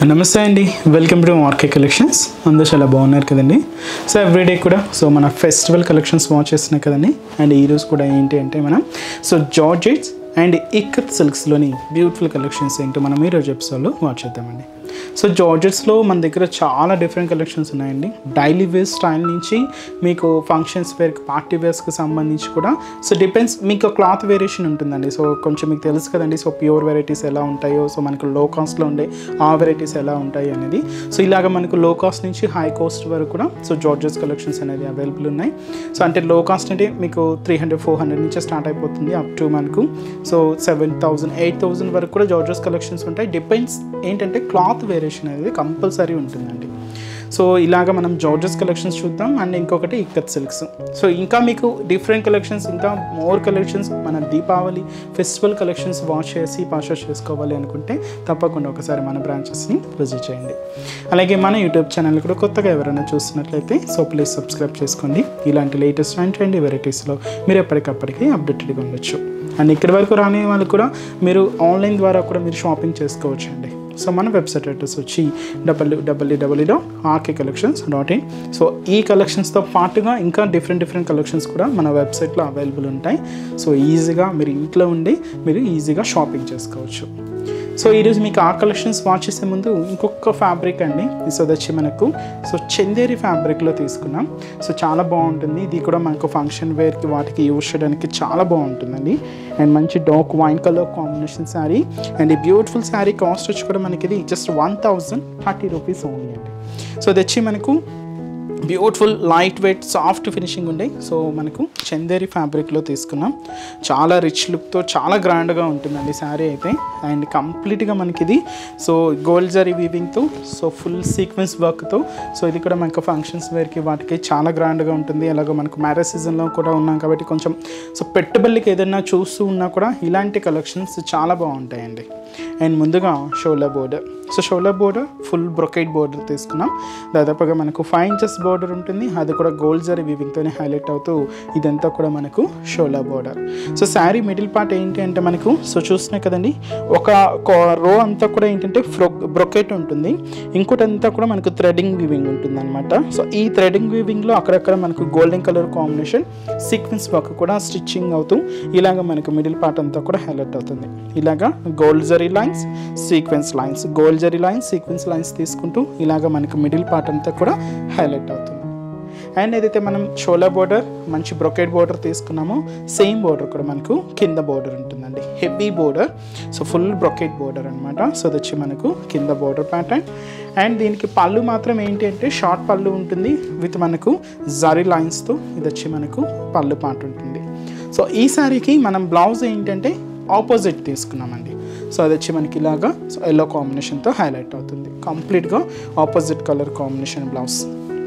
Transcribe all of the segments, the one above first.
నమస్తే అండి welcome to market collections అందరూ చాలా బాగున్నారు కదండి సో ఎవ్రీడే కూడా సో మన ఫెస్టివల్ కలెక్షన్స్ వాచ్ చేస్తున్నాయి కదండి అండ్ ఈరోజు కూడా ఏంటి అంటే మనం సో జార్జెట్స్ అండ్ ఇక్కత్ సిల్క్స్లోని బ్యూటిఫుల్ కలెక్షన్స్ ఏంటో మనం ఈరోజు ఎపిసోడ్లో వాచ్ చేద్దామండి సో జార్జెట్స్లో మన దగ్గర చాలా డిఫరెంట్ కలెక్షన్స్ ఉన్నాయండి డైలీ వేర్ స్టైల్ నుంచి మీకు ఫంక్షన్స్ వేర్కి పార్టీ వేర్స్కి సంబంధించి కూడా సో డిపెండ్స్ మీకు క్లాత్ వేరియేషన్ ఉంటుందండి సో కొంచెం మీకు తెలుసు కదండి సో ప్యూర్ వెరైటీస్ ఎలా ఉంటాయో సో మనకు లో కాస్ట్లో ఉండే ఆ వెరైటీస్ ఎలా ఉంటాయి అనేది సో ఇలాగ మనకు లో కాస్ట్ నుంచి హై కాస్ట్ వరకు కూడా సో జార్జెస్ కలెక్షన్స్ అనేది అవైలబుల్ ఉన్నాయి సో అంటే లో కాస్ట్ అంటే మీకు త్రీ హండ్రెడ్ ఫోర్ హండ్రెడ్ నుంచి స్టార్ట్ అయిపోతుంది అప్ టు మనకు so seven thousand eight thousand వరకు కూడా జార్జెస్ కలెక్షన్స్ ఉంటాయి డిపెండ్స్ ఏంటంటే క్లాత్ వేరియేషన్ అనేది కంపల్సరీ ఉంటుందండి సో ఇలాగ మనం జార్జెస్ కలెక్షన్స్ చూద్దాం అండ్ ఇంకొకటి ఇక్కత్ సిల్క్స్ సో ఇంకా మీకు డిఫరెంట్ కలెక్షన్స్ ఇంకా మోర్ కలెక్షన్స్ మన దీపావళి ఫెస్టివల్ కలెక్షన్స్ వాచ్ చేసి పర్చేస్ చేసుకోవాలి అనుకుంటే తప్పకుండా ఒకసారి మన బ్రాంచెస్ని విజిట్ చేయండి అలాగే మన యూట్యూబ్ ఛానల్ కూడా కొత్తగా ఎవరైనా చూస్తున్నట్లయితే సో ప్లీజ్ సబ్స్క్రైబ్ చేసుకోండి ఇలాంటి లేటెస్ట్ అండ్ ట్రెండీ వెరైటీస్లో మీరు ఎప్పటికప్పటికి అప్డేటెడ్గా ఉండొచ్చు అండ్ ఇక్కడి వరకు రాని వాళ్ళు కూడా మీరు ఆన్లైన్ ద్వారా కూడా మీరు షాపింగ్ చేసుకోవచ్చు అండి సో మన వెబ్సైట్ అడ్రస్ వచ్చి W W W dot RK collections dot in so ఈ కలెక్షన్స్తో పాటుగా ఇంకా డిఫరెంట్ డిఫరెంట్ కలెక్షన్స్ కూడా మన వెబ్సైట్లో అవైలబుల్ ఉంటాయి సో ఈజీగా మీరు ఇంట్లో ఉండి మీరు ఈజీగా షాపింగ్ చేసుకోవచ్చు సో ఈరోజు మీకు ఆ కలెక్షన్స్ వాచ్ చేసే ముందు ఇంకొక ఫ్యాబ్రిక్ అండి సో అది వచ్చి మనకు సో చందేరి ఫ్యాబ్రిక్లో తీసుకున్నాం సో చాలా బాగుంటుంది ఇది కూడా మనకు ఫంక్షన్ వేర్కి వాటికి యూజ్ చేయడానికి చాలా బాగుంటుందండి అండ్ మంచి dark wine colour combination sari and ఈ బ్యూటిఫుల్ శారీ కాస్ట్ వచ్చి కూడా మనకి ఇది just one thousand thirty rupees only అండి సో అది వచ్చి మనకు beautiful light weight soft finishing ఉండే సో మనకు చందేరి ఫ్యాబ్రిక్లో తీసుకున్నాం చాలా రిచ్ లుక్తో చాలా గ్రాండ్గా ఉంటుందండి శారీ అయితే అండ్ కంప్లీట్గా మనకి ఇది సో గోల్డ్ జరీ వీవింగ్తో సో ఫుల్ సీక్వెన్స్ వర్క్తో సో ఇది కూడా మనకు ఫంక్షన్స్ వేర్కి వాటికి చాలా గ్రాండ్గా ఉంటుంది అలాగే మనకు మ్యారేజ్ సీజన్లో కూడా ఉన్నాం కాబట్టి కొంచెం సో పెట్టుబడికి ఏదైనా చూస్తూ ఉన్నా కూడా ఇలాంటి కలెక్షన్స్ చాలా బాగుంటాయండి అండ్ ముందుగా షోలా బోర్డర్ సో షోలా బోర్డర్ ఫుల్ బ్రొకెట్ బోర్డర్ తీసుకున్నాం దాదాపుగా మనకు ఫైవ్ ఇంచెస్ బోర్డర్ ఉంటుంది అది కూడా గోల్డ్ జరీ వీవింగ్తోనే హైలైట్ అవుతూ ఇదంతా కూడా మనకు షోలా border so sari middle part ఏంటి అంటే మనకు సో చూస్తున్నాయి కదండి ఒక రో అంతా కూడా ఏంటంటే ఫ్రో బ్రొకెట్ ఉంటుంది ఇంకోటి అంతా కూడా మనకు థ్రెడింగ్ వీవింగ్ ఉంటుంది అనమాట సో ఈ థ్రెడింగ్ వీవింగ్లో అక్కడక్కడ మనకు golden colour combination sequence work కూడా స్టిచ్చింగ్ అవుతూ ఇలాగ మనకు మిడిల్ పార్ట్ అంతా కూడా హైలైట్ అవుతుంది ఇలాగా gold zari lines sequence lines gold zari lines sequence lines తీసుకుంటూ ఇలాగ మనకు మిడిల్ పార్ట్ అంతా కూడా హైలైట్ అవుతుంది అండ్ ఏదైతే మనం షోలా బోర్డర్ మంచి బ్రొకెట్ బోర్డర్ తీసుకున్నామో సేమ్ బోర్డర్ కూడా మనకు కింద బోర్డర్ ఉంటుందండి heavy border so full brocade border అనమాట సో అది వచ్చి మనకు కింద బోర్డర్ ప్యాటర్న్ అండ్ దీనికి పళ్ళు మాత్రం ఏంటి అంటే షార్ట్ పళ్ళు ఉంటుంది విత్ మనకు జరీ లైన్స్తో ఇది వచ్చి మనకు పళ్ళు పాట ఉంటుంది సో ఈ సారీకి మనం బ్లౌజ్ ఏంటంటే ఆపోజిట్ తీసుకున్నామండి సో అది వచ్చి మనకి ఇలాగా సో ఎల్లో కాంబినేషన్తో హైలైట్ అవుతుంది కంప్లీట్గా opposite colour combination blouse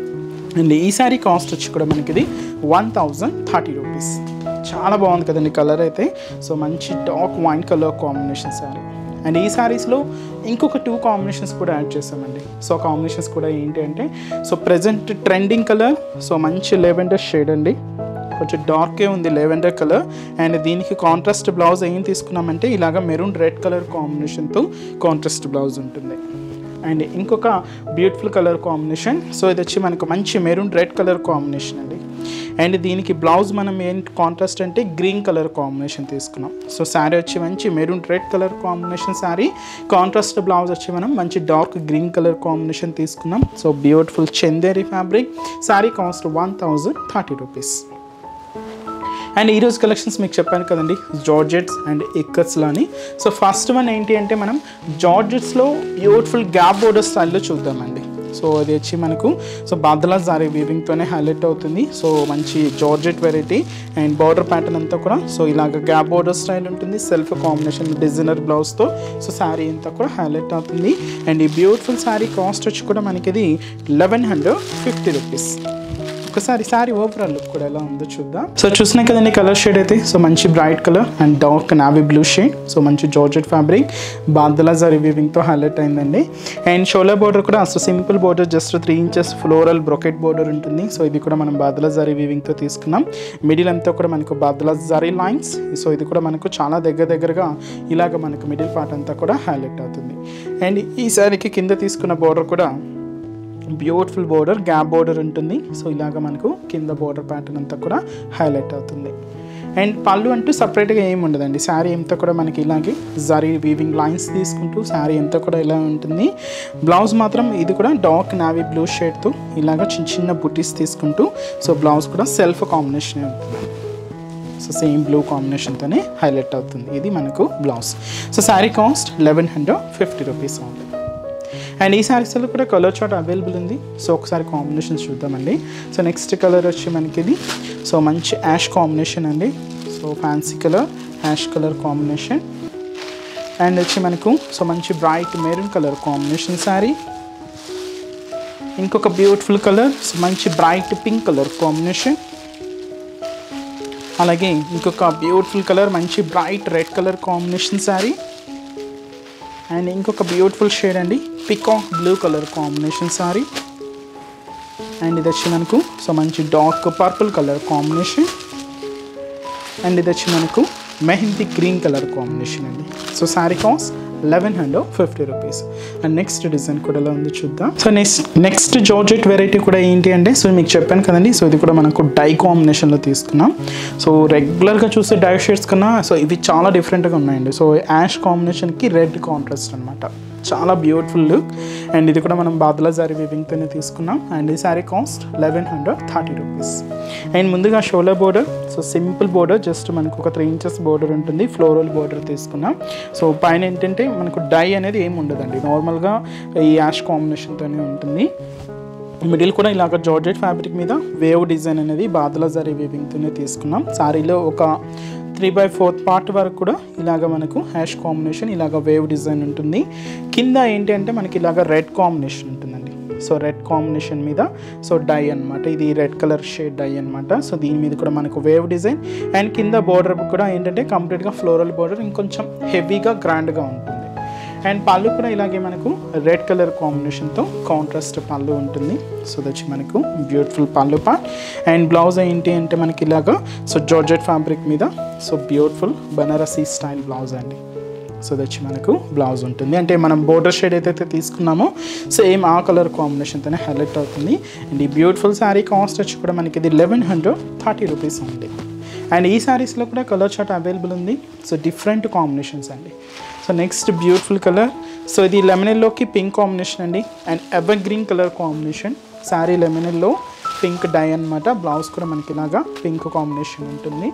and ఈ సారీ కాస్ట్ వచ్చి కూడా మనకి ఇది వన్ థౌజండ్ థర్టీ రూపీస్ చాలా బాగుంది కదండి కలర్ అయితే సో మంచి dark wine colour combination sari and ఈ శారీస్లో ఇంకొక టూ కాంబినేషన్స్ కూడా యాడ్ చేసామండి సో కాంబినేషన్స్ కూడా ఏంటి అంటే so present trending colour so మంచి లెవెండర్ షేడ్ అండి కొంచెం డార్కే ఉంది లెవెండర్ కలర్ అండ్ దీనికి కాంట్రాస్ట్ బ్లౌజ్ ఏం తీసుకున్నామంటే ఇలాగ మెరూన్ రెడ్ కలర్ కాంబినేషన్తో కాంట్రాస్ట్ బ్లౌజ్ ఉంటుంది అండ్ ఇంకొక బ్యూటిఫుల్ కలర్ కాంబినేషన్ సో ఇది వచ్చి మనకు మంచి మెరూన్ రెడ్ కలర్ కాంబినేషన్ అండి అండ్ దీనికి బ్లౌజ్ మనం ఏం కాంట్రాస్ట్ అంటే గ్రీన్ కలర్ కాంబినేషన్ తీసుకున్నాం సో శారీ వచ్చి మంచి maroon red colour combination sari contrast blouse వచ్చి మనం మంచి డార్క్ గ్రీన్ కలర్ కాంబినేషన్ తీసుకున్నాం so beautiful Chanderi fabric sari cost one thousand thirty rupees and ఈరోజు కలెక్షన్స్ మీకు చెప్పాను కదండి జార్జెట్స్ అండ్ ఇక్కత్స్లో అని సో ఫస్ట్ వన్ ఏంటి అంటే మనం జార్జెట్స్లో బ్యూటిఫుల్ గ్యాప్ బోర్డర్ స్టైల్లో చూద్దామండి సో అది వచ్చి మనకు సో బాదలా జారీ వీవింగ్తోనే హైలైట్ అవుతుంది సో మంచి georgette variety and border pattern అంతా కూడా సో ఇలాగ గ్యాప్ బోర్డర్ స్టైల్ ఉంటుంది సెల్ఫ్ కాంబినేషన్ డిజైనర్ బ్లౌజ్తో సో శారీ అంతా కూడా హైలైట్ అవుతుంది అండ్ ఈ బ్యూటిఫుల్ శారీ కాస్ట్ వచ్చి కూడా మనకి ఇది లెవెన్ హండ్రెడ్ ఫిఫ్టీ రూపీస్ ఒకసారి సారీ ఓవరాల్ లుక్ కూడా ఎలా ఉందో చూద్దాం సో చూసినా కదండి కలర్ షేడ్ అయితే సో మంచి bright colour and dark navy blue shade so మంచి జార్జెట్ ఫ్యాబ్రిక్ బాదలా జరీ వీవింగ్తో హైలైట్ అయిందండి అండ్ షోలా బోర్డర్ కూడా అసలు simple border just three inches floral brocade border ఉంటుంది సో ఇది కూడా మనం బాదలా జరీ వీవింగ్తో తీసుకున్నాం మిడిల్ అంతా కూడా మనకు బాదలా జరీ లైన్స్ సో ఇది కూడా మనకు చాలా దగ్గర దగ్గరగా ఇలాగ మనకు మిడిల్ పార్ట్ అంతా కూడా హైలైట్ అవుతుంది అండ్ ఈ సారీకి కింద తీసుకున్న బోర్డర్ కూడా బ్యూటిఫుల్ బోర్డర్ గ్యాప్ బోర్డర్ ఉంటుంది సో ఇలాగ మనకు కింద బోర్డర్ ప్యాటర్న్ అంతా కూడా హైలైట్ అవుతుంది అండ్ పళ్ళు అంటూ సపరేట్గా ఏమి ఉండదండి శారీ అంతా కూడా మనకి ఇలాగే జరీ వీవింగ్ లైన్స్ తీసుకుంటూ శారీ అంతా కూడా ఇలా ఉంటుంది బ్లౌజ్ మాత్రం ఇది కూడా డార్క్ నావీ బ్లూ షేడ్తో ఇలాగ చిన్న చిన్న బుటీస్ తీసుకుంటూ సో బ్లౌజ్ కూడా సెల్ఫ్ కాంబినేషన్ ఉంటుంది సో సేమ్ బ్లూ కాంబినేషన్తోనే హైలైట్ అవుతుంది ఇది మనకు blouse so sari cost eleven hundred fifty rupees ఉంది అండ్ ఈ శారీస్లో కూడా కలర్ చార్ట్ అవైలబుల్ ఉంది సో ఒకసారి కాంబినేషన్స్ చూద్దామండి సో నెక్స్ట్ కలర్ వచ్చి మనకి ఇది సో మంచి యాష్ కాంబినేషన్ అండి so fancy colour ash colour combination and వచ్చి మనకు సో మంచి bright maroon colour combination sari ఇంకొక బ్యూటిఫుల్ కలర్ సో మంచి బ్రైట్ పింక్ కలర్ కాంబినేషన్ అలాగే ఇంకొక బ్యూటిఫుల్ కలర్ మంచి bright red colour combination sari and ఇంకొక బ్యూటిఫుల్ షేడ్ అండి peacock blue colour combination sari and ఇది వచ్చి మనకు సో మంచి dark purple colour combination and ఇది వచ్చి మనకు మెహందీ గ్రీన్ కలర్ కాంబినేషన్ అండి so sari cost eleven hundred fifty rupees and next design కూడా ఎలా ఉందో చూద్దాం so next next georgette variety కూడా ఏంటి అంటే సో మీకు చెప్పాను కదండి సో ఇది కూడా మనకు డై కాంబినేషన్లో తీసుకున్నాం సో రెగ్యులర్గా చూసే డై షేడ్స్ కన్నా సో ఇవి చాలా డిఫరెంట్గా ఉన్నాయండి సో యాష్ కాంబినేషన్కి రెడ్ కాంట్రాస్ట్ అనమాట చాలా బ్యూటిఫుల్ లుక్ అండ్ ఇది కూడా మనం బాదలా జారీ వీవింగ్తోనే తీసుకున్నాం అండ్ ఈ sari cost eleven hundred thirty rupees and ముందుగా షోలా border so simple border just మనకు ఒక త్రీ ఇంచెస్ బోర్డర్ ఉంటుంది ఫ్లోరల్ బోర్డర్ తీసుకున్నాం సో పైన ఏంటంటే మనకు డై అనేది ఏమి ఉండదండి నార్మల్గా ఈ యాష్ కాంబినేషన్తోనే ఉంటుంది మిడిల్ కూడా ఇలాగ జార్జెట్ ఫ్యాబ్రిక్ మీద వేవ్ డిజైన్ అనేది బాదలా జరీ వీవింగ్తోనే తీసుకున్నాం శారీలో ఒక త్రీ బై ఫోర్త్ పార్ట్ వరకు కూడా ఇలాగ మనకు హ్యాష్ కాంబినేషన్ ఇలాగ వేవ్ డిజైన్ ఉంటుంది కింద ఏంటి అంటే మనకి ఇలాగ రెడ్ కాంబినేషన్ ఉంటుందండి సో రెడ్ కాంబినేషన్ మీద సో డై అనమాట ఇది రెడ్ కలర్ షేడ్ డై అనమాట సో దీని మీద కూడా మనకు వేవ్ డిజైన్ అండ్ కింద బోర్డర్ కూడా ఏంటంటే కంప్లీట్గా ఫ్లోరల్ బోర్డర్ ఇంకొంచెం హెవీగా గ్రాండ్గా ఉంటుంది అండ్ పళ్ళు కూడా ఇలాగే మనకు రెడ్ కలర్ కాంబినేషన్తో కాంట్రాస్ట్ పళ్ళు ఉంటుంది సో దచ్చి మనకు బ్యూటిఫుల్ పళ్ళు పార్ట్ అండ్ బ్లౌజ్ ఏంటి అంటే మనకి ఇలాగా సో జార్జెట్ ఫ్యాబ్రిక్ మీద so beautiful Banarasi style blouse అండి సో దచ్చి మనకు బ్లౌజ్ ఉంటుంది అంటే మనం బోర్డర్ షేడ్ ఏదైతే తీసుకున్నామో సేమ్ ఆ కలర్ కాంబినేషన్తోనే హైలైట్ అవుతుంది అండ్ ఈ బ్యూటిఫుల్ శారీ కాస్ట్ వచ్చి కూడా మనకి ఇది లెవెన్ హండ్రెడ్ థర్టీ రూపీస్ ఉంది అండ్ ఈ శారీస్లో కూడా కలర్ చార్ట్ అవైలబుల్ ఉంది సో డిఫరెంట్ కాంబినేషన్స్ అండి so next beautiful colour so ఇది లెమనెల్లోకి పింక్ కాంబినేషన్ అండి and ever green colour combination sari lemon yellow pink dye అనమాట బ్లౌజ్ కూడా మనకి ఇలాగా పింక్ కాంబినేషన్ ఉంటుంది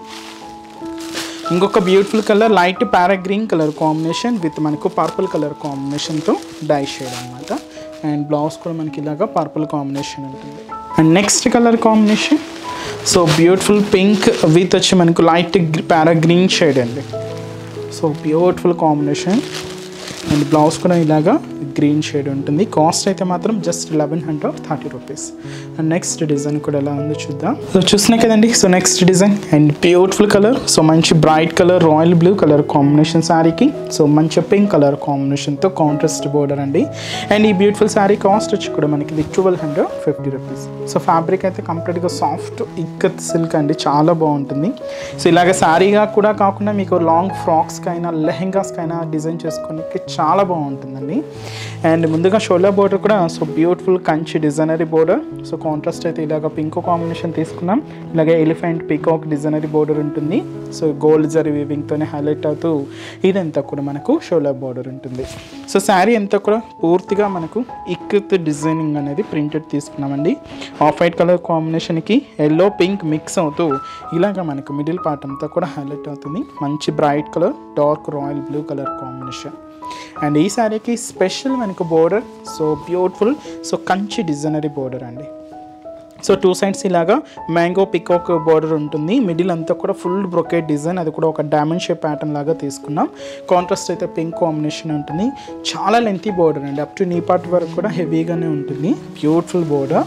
ఇంకొక beautiful colour light parrot green colour combination with మనకు పర్పుల్ కలర్ కాంబినేషన్తో డై షేడ్ అనమాట అండ్ బ్లౌజ్ కూడా మనకి ఇలాగా పర్పుల్ కాంబినేషన్ ఉంటుంది and next colour combination so beautiful pink with వచ్చి మనకు లైట్ ప్యారా గ్రీన్ షేడ్ అండి so beautiful combination and blouse కూడా ఇలాగా గ్రీన్ షేడ్ ఉంటుంది కాస్ట్ అయితే మాత్రం just eleven hundred thirty rupees and next design కూడా ఎలా ఉందో చూద్దాం సో చూసినా కదండి so next design and beautiful colour so మంచి bright colour royal blue colour combination శారీకి సో మంచి పింక్ కలర్ కాంబినేషన్తో కాంట్రాస్ట్ బోర్డర్ అండి అండ్ ఈ బ్యూటిఫుల్ శారీ కాస్ట్ వచ్చి కూడా మనకి ఇది twelve hundred fifty rupees so fabric అయితే కంప్లీట్గా సాఫ్ట్ ఇక్కత్ సిల్క్ అండి చాలా బాగుంటుంది సో ఇలాగ శారీగా కూడా కాకుండా మీకు లాంగ్ ఫ్రాక్స్కి అయినా లెహెంగాస్కి అయినా డిజైన్ చేసుకోనికి చాలా బాగుంటుందండి అండ్ ముందుగా షోల్డర్ బోర్డర్ కూడా so beautiful Kanchi designery border so contrast అయితే ఇలాగ పింక్ కాంబినేషన్ తీసుకున్నాం ఇలాగే ఎలిఫెంట్ పీకాక్ డిజైనరీ బోర్డర్ ఉంటుంది సో గోల్డ్ జరీ వీవింగ్తోనే హైలైట్ అవుతూ ఇదంతా కూడా మనకు షోల్డర్ బోర్డర్ ఉంటుంది సో శారీ అంతా కూడా పూర్తిగా మనకు ఇక్కత్ డిజైనింగ్ అనేది ప్రింటెడ్ తీసుకున్నామండి ఆఫ్ వైట్ కలర్ కాంబినేషన్కి ఎల్లో పింక్ మిక్స్ అవుతూ ఇలాగ మనకు మిడిల్ పార్ట్ అంతా కూడా హైలైట్ అవుతుంది మంచి bright colour dark royal blue colour combination and ఈ శారీకి స్పెషల్ మనకు border so beautiful so Kanchi designery border అండి సో టూ సైడ్స్ ఇలాగా మ్యాంగో పికాక్ బోర్డర్ ఉంటుంది మిడిల్ అంతా కూడా ఫుల్ బ్రొకేట్ డిజైన్ అది కూడా ఒక డైమండ్ షేప్ ప్యాటర్న్ లాగా తీసుకున్నాం కాంట్రాస్ట్ అయితే పింక్ కాంబినేషన్ ఉంటుంది చాలా లెంతీ బోర్డర్ అండి అప్ టు నీ పార్ట్ వరకు కూడా హెవీగానే ఉంటుంది బ్యూటిఫుల్ బోర్డర్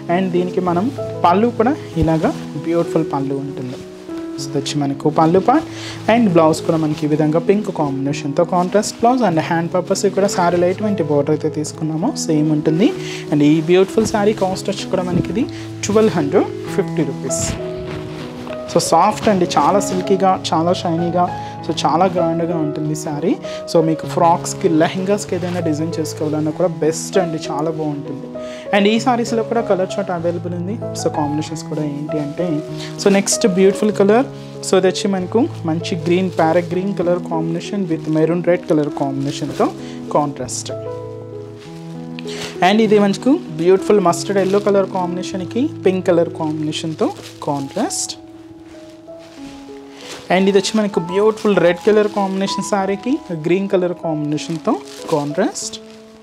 అండ్ దీనికి మనం పళ్ళు కూడా ఇలాగా బ్యూటిఫుల్ పళ్ళు ఉంటుంది సో ఇది వచ్చి మనకు పళ్ళు పార్ట్ అండ్ బ్లౌజ్ కూడా మనకి ఈ విధంగా పింక్ కాంబినేషన్తో contrast blouse and hand purpose కూడా శారీలో ఎటువంటి బోర్డర్ అయితే తీసుకున్నామో సేమ్ ఉంటుంది అండ్ ఈ బ్యూటిఫుల్ శారీ కాస్ట్ వచ్చి కూడా మనకి ఇది twelve hundred fifty rupees so soft అండి చాలా సిల్కీగా చాలా షైనీగా సో చాలా గ్రాండ్గా ఉంటుంది శారీ సో మీకు ఫ్రాక్స్కి లెహంగాస్కి ఏదైనా డిజైన్ చేసుకోవాలన్నా కూడా బెస్ట్ అండి చాలా బాగుంటుంది అండ్ ఈ సారీస్లో కూడా కలర్ చార్ట్ అవైలబుల్ ఉంది సో కాంబినేషన్స్ కూడా ఏంటి అంటే so next beautiful colour so ఇది వచ్చి మనకు మంచి green parrot green colour combination with maroon red colour కాంబినేషన్తో కాంట్రాస్ట్ అండ్ ఇది మనకు బ్యూటిఫుల్ మస్టర్డ్ ఎల్లో కలర్ కాంబినేషన్కి పింక్ కలర్ కాంబినేషన్తో కాంట్రాస్ట్ అండ్ ఇది వచ్చి మనకు బ్యూటిఫుల్ రెడ్ కలర్ కాంబినేషన్ శారీకి గ్రీన్ కలర్ కాంబినేషన్తో కాంట్రాస్ట్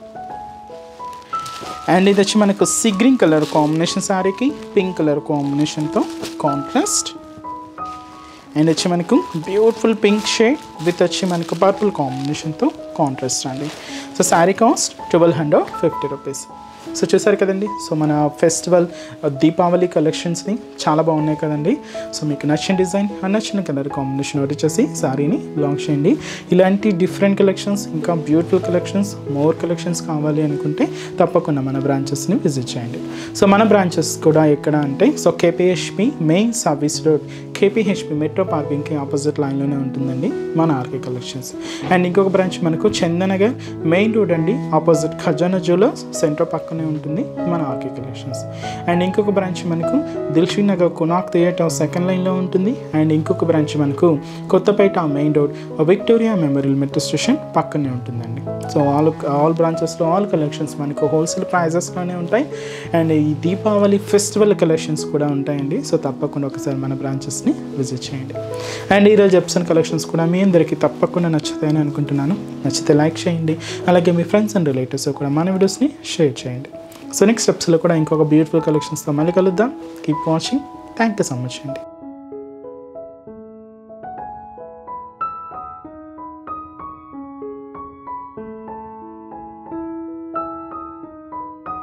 అండ్ ఇది వచ్చి మనకు సి గ్రీన్ కలర్ కాంబినేషన్ శారీకి పింక్ కలర్ కాంబినేషన్తో కాంట్రాస్ట్ అండ్ వచ్చి మనకు బ్యూటిఫుల్ పింక్ షేడ్ విత్ వచ్చి మనకు పర్పుల్ కాంబినేషన్తో కాంట్రాస్ట్ అండి so sari cost twelve hundred fifty rupees so చూసారు కదండి సో మన ఫెస్టివల్ దీపావళి కలెక్షన్స్ని చాలా బాగున్నాయి కదండి సో మీకు నచ్చిన డిజైన్ నచ్చిన కలర్ కాంబినేషన్ ఒకటి వచ్చేసి శారీని లాంచ్ చేయండి ఇలాంటి డిఫరెంట్ కలెక్షన్స్ ఇంకా బ్యూటిఫుల్ కలెక్షన్స్ మోర్ కలెక్షన్స్ కావాలి అనుకుంటే తప్పకుండా మన బ్రాంచెస్ని విజిట్ చేయండి సో మన బ్రాంచెస్ కూడా ఎక్కడ అంటే so KPHB main service road KPHB metro పార్కింగ్కి ఆపోజిట్ లైన్లోనే ఉంటుందండి మన ఆర్కే కలెక్షన్స్ అండ్ ఇంకొక బ్రాంచ్ మనకు చందనగర్ మెయిన్ రోడ్ అండి ఆపోజిట్ ఖజానా జ్యువెలర్స్ సెంటర్ పక్కనే ఉంటుంది మన ఆర్కే కలెక్షన్స్ అండ్ ఇంకొక బ్రాంచ్ మనకు Dilsukhnagar Konark theatre second లైన్లో ఉంటుంది అండ్ ఇంకొక బ్రాంచ్ మనకు Kothapeta main road Victoria memorial metro station పక్కనే ఉంటుందండి సో ఆల్ ఆల్ బ్రాంచెస్లో ఆల్ కలెక్షన్స్ మనకు హోల్సేల్ ప్రైజెస్లోనే ఉంటాయి అండ్ ఈ దీపావళి ఫెస్టివల్ కలెక్షన్స్ కూడా ఉంటాయండి సో తప్పకుండా ఒకసారి మన బ్రాంచెస్ని విజిట్ చేయండి అండ్ ఈరోజు ఎప్సన్ కలెక్షన్స్ కూడా మీ అందరికీ తప్పకుండా నచ్చుతాయని అనుకుంటున్నాను నచ్చితే లైక్ చేయండి అలాగే మీ ఫ్రెండ్స్ అండ్ రిలేటివ్స్ కూడా మన వీడియోస్ని షేర్ చేయండి సో నెక్స్ట్ స్టెప్స్లో కూడా ఇంకొక బ్యూటిఫుల్ కలెక్షన్స్తో మళ్ళీ కలుద్దాం keep watching thank you so much అండి